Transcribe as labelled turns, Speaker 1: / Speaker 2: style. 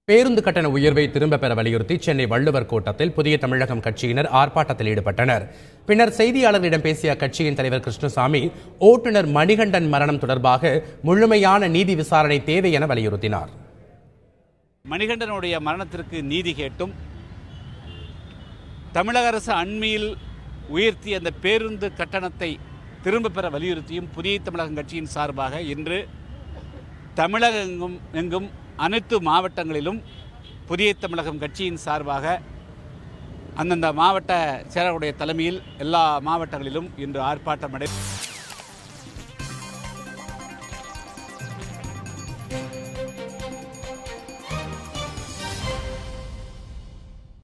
Speaker 1: பேருந்து கட்டண உயர்வை திரும்ப பெற வலியுறுத்தி சென்னை வள்ளுவர் கோட்டத்தில் புதிய தமிழகம் கட்சியினர் ஆர்ப்பாட்டத்தில் ஈடுபட்டனர் பின்னர் செய்தியாளர்களிடம் பேசிய அக்கட்சியின் தலைவர் கிருஷ்ணசாமி ஓட்டுநர் மணிகண்டன் மரணம் தொடர்பாக முழுமையான நீதி விசாரணை தேவை என வலியுறுத்தினார்
Speaker 2: மணிகண்டனுடைய மரணத்திற்கு நீதி கேட்டும் தமிழக அரசு அண்மையில் உயர்த்திய அந்த பேருந்து கட்டணத்தை திரும்ப பெற வலியுறுத்தியும் புதிய தமிழகம் கட்சியின் சார்பாக இன்று தமிழகம் எங்கும் எங்கும் அனைத்து மாவட்டங்களிலும் புதிய தமிழகம் கட்சியின் சார்பாக அந்தந்த மாவட்ட செயலருடைய தலைமையில் எல்லா மாவட்டங்களிலும் இன்று ஆர்ப்பாட்டம் நடை